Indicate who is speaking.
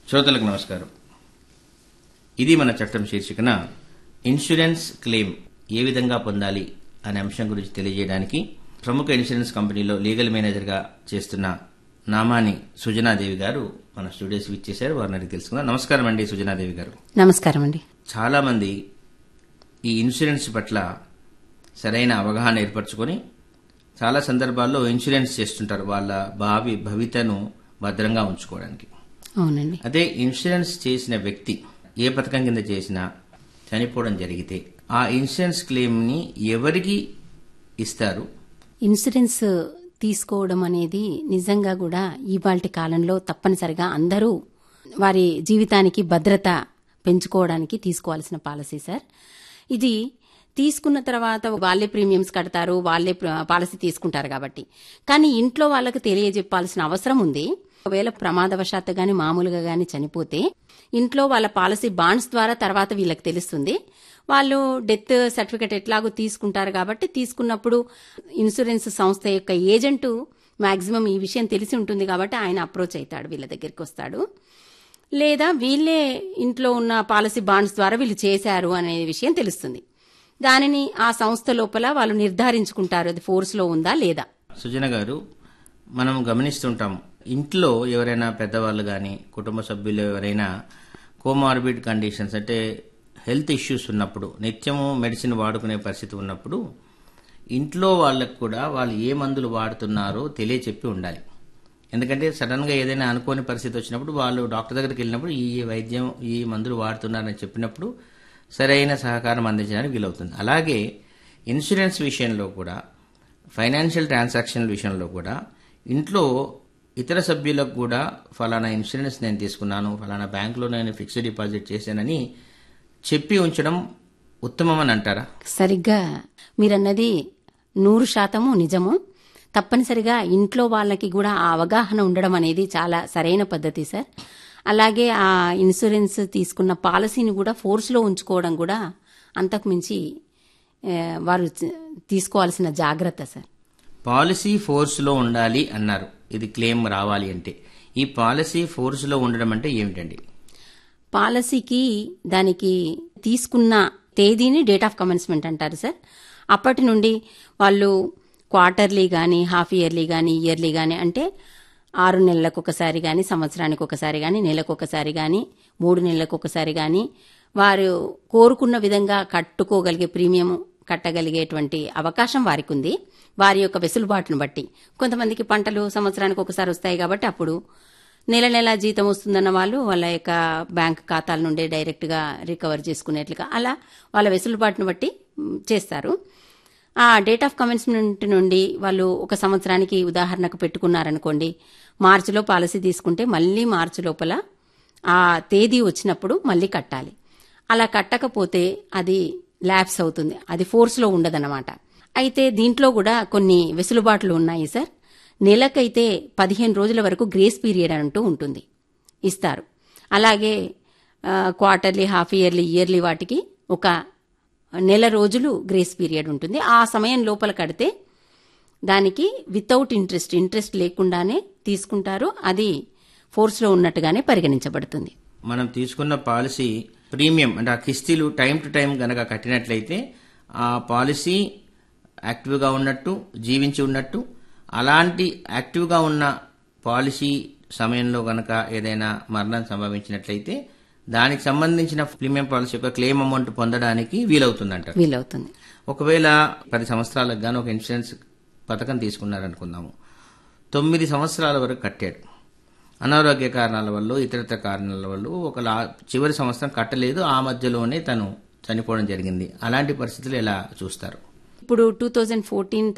Speaker 1: శ్రోతలకు నమస్కారం ఇది మన చట్టం శీర్షికన ఇన్సూరెన్స్ క్లెయిమ్ ఏ విధంగా పొందాలి అనే అంశం గురించి తెలియజేయడానికి ప్రముఖ ఇన్సూరెన్స్ కంపెనీలో లీగల్ మేనేజర్గా చేస్తున్న నామాని సుజనాదేవి గారు మన స్టూడియోస్ ఇచ్చేశారు వారిని అడిగి తెలుసుకుందాం నమస్కారం అండి సుజనాదేవి గారు
Speaker 2: నమస్కారం అండి
Speaker 1: చాలా మంది ఈ ఇన్సూరెన్స్ పట్ల సరైన అవగాహన ఏర్పరచుకొని చాలా సందర్భాల్లో ఇన్సూరెన్స్ చేస్తుంటారు వాళ్ళ భావి భవితను భద్రంగా ఉంచుకోవడానికి
Speaker 2: అవునండి
Speaker 1: అదే ఇన్సూరెన్స్ చేసిన వ్యక్తి ఏ పథకం కింద చేసినా చనిపోవడం జరిగితే ఆ ఇన్సూరెన్స్ క్లెయిమ్ ని ఎవరికి ఇస్తారు
Speaker 2: ఇన్సూరెన్స్ తీసుకోవడం అనేది నిజంగా కూడా ఇవాల్టి కాలంలో తప్పనిసరిగా అందరూ వారి జీవితానికి భద్రత పెంచుకోవడానికి తీసుకోవాల్సిన పాలసీ సార్ ఇది తీసుకున్న తర్వాత వాళ్ళే ప్రీమియమ్స్ కడతారు వాళ్ళే ప్ర- పాలసీ తీసుకుంటారు కాబట్టి కానీ ఇంట్లో వాళ్ళకి తెలియజెప్పాల్సిన అవసరం ఉంది ఒకవేళ ప్రమాదవశాత్తు గాని మామూలుగా గాని చనిపోతే ఇంట్లో వాళ్ళ పాలసీ బాండ్స్ ద్వారా తర్వాత వీళ్ళకి తెలుస్తుంది వాళ్ళు డెత్ సర్టిఫికెట్ ఎట్లాగో తీసుకుంటారు కాబట్టి తీసుకున్నప్పుడు ఇన్సూరెన్స్ సంస్థ యొక్క ఏజెంటు మాక్సిమం ఈ విషయం తెలిసి ఉంటుంది కాబట్టి ఆయన అప్రోచ్ అవుతాడు వీళ్ళ దగ్గరికి వస్తాడు లేదా వీళ్ళే ఇంట్లో ఉన్న పాలసీ బాండ్స్ ద్వారా వీళ్ళు చేశారు అనే విషయం తెలుస్తుంది దానిని ఆ సంస్థ లోపల వాళ్ళు నిర్ధారించుకుంటారు అది ఫోర్స్లో ఉందా లేదా
Speaker 1: సుజన గారు మనం గమనిస్తుంటాం ఇంట్లో ఎవరైనా పెద్దవాళ్ళు కానీ కుటుంబ సభ్యులు ఎవరైనా కోమార్బిడ్ కండిషన్స్ అంటే హెల్త్ ఇష్యూస్ ఉన్నప్పుడు నిత్యము మెడిసిన్ వాడుకునే పరిస్థితి ఉన్నప్పుడు ఇంట్లో వాళ్ళకు కూడా వాళ్ళు ఏ మందులు వాడుతున్నారో తెలియచెప్పి ఉండాలి ఎందుకంటే సడన్ గా ఏదైనా అనుకోని పరిస్థితి వచ్చినప్పుడు వాళ్ళు డాక్టర్ దగ్గరికి వెళ్ళినప్పుడు ఈ వైద్యం ఈ మందులు వాడుతున్నారని చెప్పినప్పుడు సరైన సహకారం అందించడానికి వీలవుతుంది అలాగే ఇన్సూరెన్స్ విషయంలో కూడా ఫైనాన్షియల్ ట్రాన్సాక్షన్ విషయంలో కూడా ఇంట్లో ఇతర సభ్యులకు కూడా ఫలానా ఇన్సూరెన్స్ నేను తీసుకున్నాను ఫలానా బ్యాంకులో నేను ఫిక్స్డ్ డిపాజిట్ చేశానని చెప్పి ఉంచడం ఉత్తమమని అంటారా
Speaker 2: సరిగ్గా మీరన్నది నూరు శాతము నిజము తప్పనిసరిగా ఇంట్లో వాళ్ళకి కూడా ఆ అవగాహన ఉండడం అనేది చాలా సరైన పద్ధతి సార్ అలాగే ఆ ఇన్సూరెన్స్ తీసుకున్న పాలసీని కూడా ఫోర్స్లో ఉంచుకోవడం కూడా అంతకు మించి ఏ, వారు చ- తీసుకోవాల్సిన జాగ్రత్త సార్
Speaker 1: పాలసీ ఫోర్స్లో ఉండాలి అన్నారు ఇది క్లెయిమ్ రావాలి అంటే ఈ పాలసీ ఫోర్స్లో ఉండడం అంటే ఏమిటండి
Speaker 2: పాలసీకి దానికి తీసుకున్న తేదీని డేట్ ఆఫ్ కమెన్స్మెంట్ అంటారు సార్ అప్పటి నుండి వాళ్ళు క్వార్టర్లీ కానీ హాఫ్ ఇయర్లీ కానీ ఇయర్లీ కానీ అంటే ఆరు నెలలకు ఒకసారి కానీ సంవత్సరానికి ఒకసారి కానీ నెలకు ఒకసారి కానీ మూడు నెలలకు ఒకసారి కానీ వారు కోరుకున్న విధంగా కట్టుకోగలిగే ప్రీమియం కట్టగలిగేటువంటి అవకాశం వారికి ఉంది వారి యొక్క వెసులుబాటును బట్టి కొంతమందికి పంటలు సంవత్సరానికి ఒకసారి వస్తాయి కాబట్టి అప్పుడు నెల నెల జీతం వస్తుందన్న వాళ్ళు వాళ్ళ యొక్క బ్యాంక్ ఖాతాల నుండి డైరెక్ట్ గా రికవర్ చేసుకునేట్లుగా అలా వాళ్ళ వెసులుబాటును బట్టి మ్, చేస్తారు ఆ డేట్ ఆఫ్ కమెన్స్మెంట్ నుండి వాళ్ళు ఒక సంవత్సరానికి ఉదాహరణకు పెట్టుకున్నారనుకోండి మార్చిలో పాలసీ తీసుకుంటే మళ్ళీ మార్చి లోపల ఆ తేదీ వచ్చినప్పుడు మళ్ళీ కట్టాలి అలా కట్టకపోతే అది ల్యాబ్స్ అవుతుంది అది ఫోర్స్లో ఉండదన్నమాట అయితే దీంట్లో కూడా కొన్ని వెసులుబాట్లు ఉన్నాయి సార్ నెలకైతే పదిహేను రోజుల వరకు గ్రేస్ పీరియడ్ అంటూ ఉంటుంది ఇస్తారు అలాగే ఆ, క్వార్టర్లీ హాఫ్ ఇయర్లీ ఇయర్లీ వాటికి ఒక నెల రోజులు గ్రేస్ పీరియడ్ ఉంటుంది ఆ సమయం లోపల కడితే దానికి వితౌట్ ఇంట్రెస్ట్ ఇంట్రెస్ట్ లేకుండానే తీసుకుంటారు అది ఫోర్స్లో ఉన్నట్టుగానే పరిగణించబడుతుంది
Speaker 1: మనం తీసుకున్న పాలసీ ప్రీమియం అంటే ఆ కిస్తీలు టైం టు టైం గనక కట్టినట్లయితే ఆ పాలసీ యాక్టివ్గా ఉన్నట్టు జీవించి ఉన్నట్టు అలాంటి యాక్టివ్గా ఉన్న పాలసీ సమయంలో గనక ఏదైనా మరణం సంభవించినట్లయితే దానికి సంబంధించిన ప్రీమియం పాలసీ యొక్క క్లెయిమ్ అమౌంట్ పొందడానికి వీలవుతుందంట
Speaker 2: వీలవుతుంది
Speaker 1: ఒకవేళ పది సంవత్సరాలకు గాను ఒక ఇన్సూరెన్స్ పథకం తీసుకున్నారనుకుందాము తొమ్మిది సంవత్సరాల వరకు కట్టాడు అనారోగ్య కారణాల వల్ల ఇతరత కారణాల వల్ల ఒక లా చివరి సంవత్సరం కట్టలేదు ఆ మధ్యలోనే తను చనిపోవడం జరిగింది అలాంటి పరిస్థితులు ఎలా చూస్తారు
Speaker 2: ఇప్పుడు టూ థౌజండ్ ఫోర్టీన్